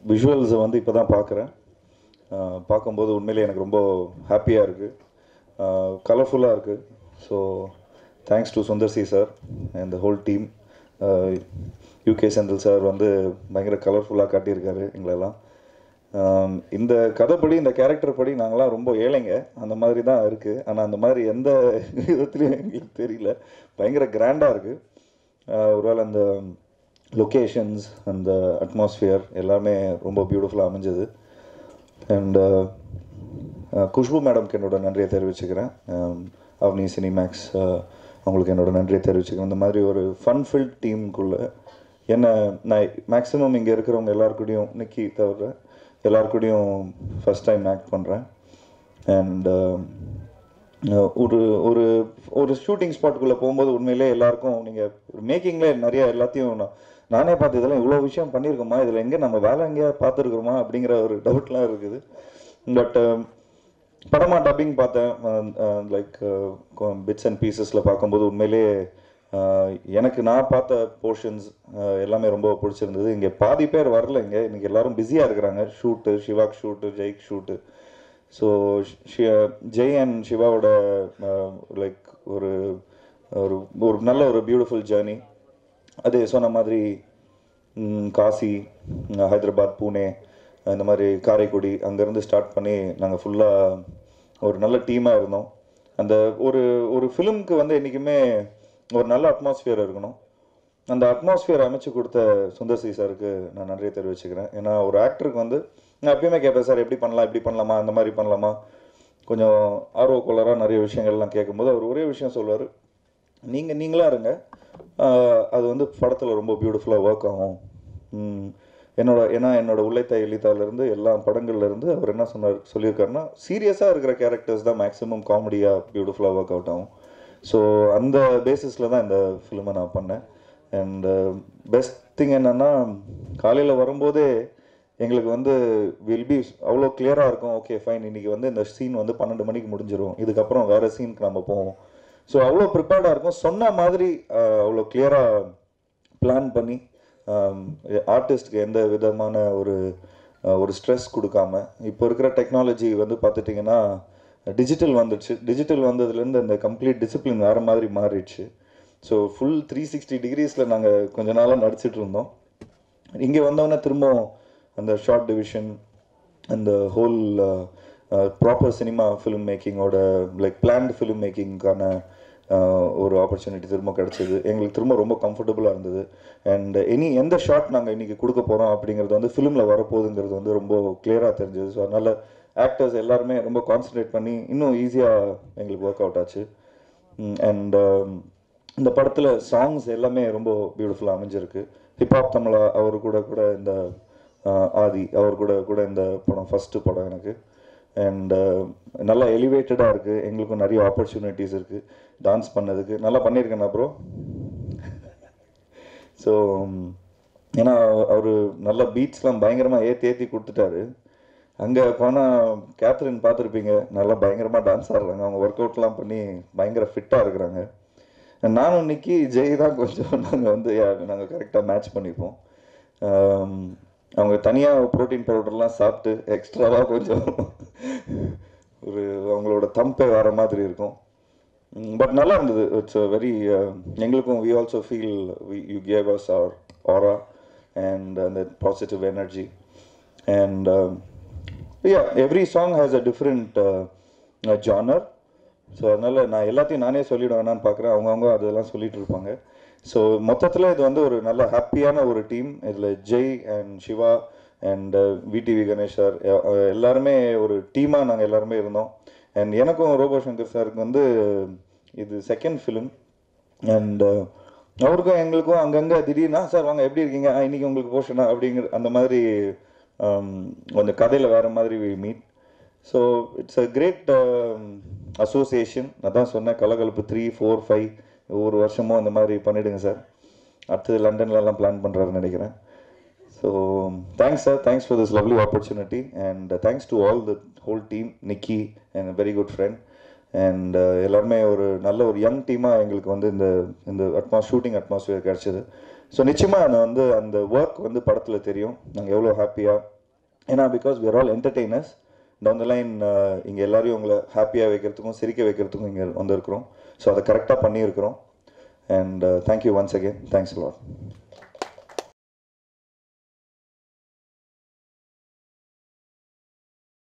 விஷுவல்ஸை வந்து இப்போ தான் பார்க்குறேன் பார்க்கும்போது உண்மையிலே எனக்கு ரொம்ப ஹாப்பியாக இருக்குது கலர்ஃபுல்லாக இருக்குது so thanks to Sundar C sir and the whole team UK Senthil sir வந்து பயங்கர கலர்ஃபுல்லாக காட்டியிருக்காரு எங்களெல்லாம் ஆம், இந்த கதைப்படி இந்த கேரக்டர் படி நாங்களாம் ரொம்ப ஏழைங்க அந்த மாதிரி தான் இருக்குது ஆனால் அந்த மாதிரி எந்த விதத்துலையும் எங்களுக்கு தெரியல பயங்கர கிராண்டாக இருக்குது ஒருவேளை அந்த லொக்கேஷன்ஸ் அந்த அட்மாஸ்ஃபியர் எல்லாமே ரொம்ப பியூட்டிஃபுல்லாக அமைஞ்சது அண்ட் குஷ்பு மேடம்க்கு என்னோட நன்றியை தெரிவிச்சுக்கிறேன் ஆம், அவனி சினிமேக்ஸ் அவங்களுக்கு என்னோட நன்றியை தெரிவிச்சுக்கிறேன் இந்த மாதிரி ஒரு ஃபன் ஃபில்ட் டீமுக்குள்ளே என்ன நான் மேக்ஸிமம் இங்கே இருக்கிறவங்க எல்லாருக்கூடயும் நிக்கி தவிர எல்லாருக்கூடயும் ஃபஸ்ட் டைம் ஆக்ட் பண்ணுறேன் அண்ட் ஒரு ஒரு ஒரு ஷூட்டிங் ஸ்பாட்டுக்குள்ளே போகும்போது உண்மையிலே எல்லாருக்கும் நீங்கள் மேக்கிங்கில் நிறைய எல்லாத்தையும் நான் நானே பார்த்து இதெல்லாம் இவ்வளோ விஷயம் பண்ணியிருக்கோமா இதில் எங்கே நம்ம வேலை எங்கேயா பார்த்துருக்குறோமா அப்படிங்கிற ஒரு டவுட்லாம் இருக்குது பட் படமா டப்பிங் பார்த்தேன் லைக் பிட்ஸ் அண்ட் பீசஸில் பார்க்கும்போது உண்மையிலே அஹ், எனக்கு நான் பார்த்த போர்ஷன்ஸ் எல்லாமே ரொம்ப பிடிச்சிருந்தது இங்கே பாதி பேர் வரல இங்கே இன்னைக்கு எல்லாரும் பிஸியாக இருக்கிறாங்க ஷூட்டு சிவாக் ஷூட்டு ஜெய்க் ஷூட்டு ஸோ ஜெய் அண்ட் சிவாவோட லைக் ஒரு ஒரு ஒரு நல்ல ஒரு பியூட்டிஃபுல் ஜேர்னி அது சொன்ன மாதிரி ம், காசி ம், ஹைதராபாத் பூனே இந்த மாதிரி காரைக்குடி அங்கேருந்து ஸ்டார்ட் பண்ணி நாங்கள் ஃபுல்லாக ஒரு நல்ல டீமாக இருந்தோம் அந்த ஒரு ஒரு ஃபிலிம்க்கு வந்து என்றைக்குமே ஒரு நல்ல அட்மாஸ்ஃபியர் இருக்கணும் அந்த அட்மாஸ்ஃபியர் அமைச்சு கொடுத்த சுந்தர் சி சாருக்கு நான் நன்றியை தெரிவிச்சுக்கிறேன் ஏன்னா ஒரு ஆக்டருக்கு வந்து நான் எப்பயுமே கேட்பேன் சார் எப்படி பண்ணலாம் இப்படி பண்ணலாமா அந்த மாதிரி பண்ணலாமா கொஞ்சம் ஆர்வக்கோளராக நிறைய விஷயங்கள்லாம் கேட்கும்போது அவர் ஒரே விஷயம் சொல்லுவார் நீங்கள் நீங்களா இருங்க ஆஹ் அது வந்து படத்தில் ரொம்ப பியூட்டிஃபுல்லாக ஒர்க் ஆகும் ம், என்னோட ஏன்னா என்னோட உள்ளத்தை எளிதாலேருந்து எல்லா படங்கள்லேருந்து அவர் என்ன சொன்னார் சொல்லியிருக்காருன்னா சீரியஸாக இருக்கிற கேரக்டர்ஸ் தான் மேக்ஸிமம் காமெடியாக பியூட்டிஃபுல்லாக ஒர்க் அவுட் ஆகும் ஸோ அந்த பேசிஸில் தான் இந்த ஃபிலிமை நான் பண்ணேன் அண்ட் பெஸ்ட் திங் என்னென்னா காலையில் வரும்போதே எங்களுக்கு வந்து வில் பி அவ்வளோ கிளியராக இருக்கும் ஓகே ஃபைன் இன்னைக்கு வந்து இந்த சீன் வந்து பன்னெண்டு மணிக்கு முடிஞ்சிரும் இதுக்கப்புறம் வேறு சீனுக்கு நம்ம போவோம் ஸோ அவ்வளோ ப்ரிப்பேர்டாக இருக்கும் சொன்ன மாதிரி ஆஹ், அவ்வளோ கிளியராக பிளான் பண்ணி ஆர்டிஸ்ட்க்கு எந்த விதமான ஒரு ஆஹ், ஒரு ஸ்ட்ரெஸ் கொடுக்காம இப்போ இருக்கிற டெக்னாலஜி வந்து பார்த்துட்டிங்கன்னா டிஜிட்டல் வந்துடுச்சு டிஜிட்டல் வந்ததுலேருந்து அந்த கம்ப்ளீட் டிசிப்ளின் வேறு மாதிரி மாறிடுச்சு ஸோ ஃபுல் த்ரீ சிக்ஸ்டி டிகிரிஸில் நாங்கள் கொஞ்ச நாளாக நடிச்சிட்டு இருந்தோம் இங்கே வந்தோடனே திரும்பவும் அந்த ஷார்ட் டிவிஷன் அந்த ஹோல் ப்ராப்பர் சினிமா ஃபிலிம் மேக்கிங்கோட லைக் பிளான்டு ஃபிலிம் மேக்கிங்க்கான ஒரு ஆப்பர்ச்சுனிட்டி திரும்ப கிடச்சிது எங்களுக்கு திரும்ப ரொம்ப கம்ஃபர்டபுளாக இருந்தது அண்ட் எனி எந்த ஷாட் நாங்கள் இன்றைக்கி கொடுக்க போகிறோம் அப்படிங்கிறது வந்து ஃபிலிமில் வரப்போகுதுங்கிறது வந்து ரொம்ப கிளியராக தெரிஞ்சது ஸோ அதனால் ஆக்டர்ஸ் எல்லாருமே ரொம்ப கான்சன்ட்ரேட் பண்ணி இன்னும் ஈஸியாக எங்களுக்கு ஒர்க் அவுட் ஆச்சு அண்ட் இந்த படத்தில் சாங்ஸ் எல்லாமே ரொம்ப பியூட்டிஃபுல்லாக அமைஞ்சிருக்கு ஹிப்ஹாப் தமிழா அவர் கூட கூட இந்த ஆஹ், ஆதி அவர் கூட கூட இந்த படம் ஃபஸ்ட்டு படம் எனக்கு அண்ட் நல்லா எலிவேட்டடாக இருக்குது எங்களுக்கும் நிறைய ஆப்பர்ச்சுனிட்டிஸ் இருக்குது டான்ஸ் பண்ணதுக்கு நல்லா பண்ணியிருக்கேன் ப்ரோ ஸோ ஏன்னா அவர் நல்ல பீட்ஸ்லாம் பயங்கரமாக ஏற்றி ஏற்றி கொடுத்துட்டாரு அங்கே போனால் கேத்ரின் பார்த்துருப்பீங்க நல்லா பயங்கரமாக டான்ஸ் ஆடுறாங்க அவங்க ஒர்க் அவுட்லாம் பண்ணி பயங்கர ஃபிட்டாக இருக்கிறாங்க நானும் இன்னைக்கு ஜெய் தான் கொஞ்சம் நாங்கள் வந்து நாங்கள் கரெக்டாக மேட்ச் பண்ணிப்போம் ஆம், அவங்க தனியாக ப்ரோட்டீன் பவுடர்லாம் சாப்பிட்டு எக்ஸ்ட்ராவாக கொஞ்சம் ஒரு அவங்களோட தம்பே வேற மாதிரி இருக்கும் பட் நல்லா இருந்தது இட்ஸ் வெரி எங்களுக்கும் we also feel you gave us our aura and அந்த positive energy and yeah every song has a different genre so அதனால் நான் எல்லாத்தையும் நானே சொல்லிடுவேனான்னு பார்க்குறேன் அவங்கவுங்க அதெல்லாம் சொல்லிட்டு இருப்பாங்க ஸோ மொத்தத்தில் இது வந்து ஒரு நல்ல ஹாப்பியான ஒரு டீம் இதில் Jai and Siva and VTV Ganesh sir எல்லாருமே ஒரு டீமாக நாங்கள் எல்லாருமே இருந்தோம் அண்ட் எனக்கும் ரோபோ சங்கர் சாருக்கு வந்து இது செகண்ட் ஃபிலிம் அண்ட் அவருக்கும் எங்களுக்கும் அங்கங்கே திடீர்னா சார் வாங்க எப்படி இருக்கீங்க "ஆ, இன்னைக்கு உங்களுக்கு போர்ஷனா அப்படிங்கிற அந்த மாதிரி um, கொஞ்சம் கதையில் வேறு மாதிரி meet so it's a great association அதான் சொன்னேன் கலகலப்பு த்ரீ ஃபோர் ஃபைவ் ஒவ்வொரு வருஷமும் அந்த மாதிரி பண்ணிடுங்க சார் அடுத்தது லண்டன்லலாம் பிளான் பண்ணுறாருன்னு நினைக்கிறேன் so thanks sir thanks for this lovely opportunity and thanks to all the whole team Nikki and very good friend and எல்லாருமே ஒரு நல்ல ஒரு யங் டீமாக எங்களுக்கு வந்து இந்த இந்த அட்மாஸ் ஷூட்டிங் அட்மாஸ்பியர் கிடச்சிது ஸோ நிச்சயமாக நான் வந்து அந்த ஒர்க் வந்து படத்தில் தெரியும் நாங்கள் எவ்வளோ ஹாப்பியாக ஏன்னா because we are all entertainers down the line இங்கே எல்லாரையும் உங்களை ஹாப்பியாக வைக்கிறதுக்கும் சிரிக்க வைக்கிறதுக்கும் இங்கே வந்திருக்கிறோம் ஸோ அதை கரெக்டாக பண்ணியிருக்கிறோம் and thank you once again thanks lot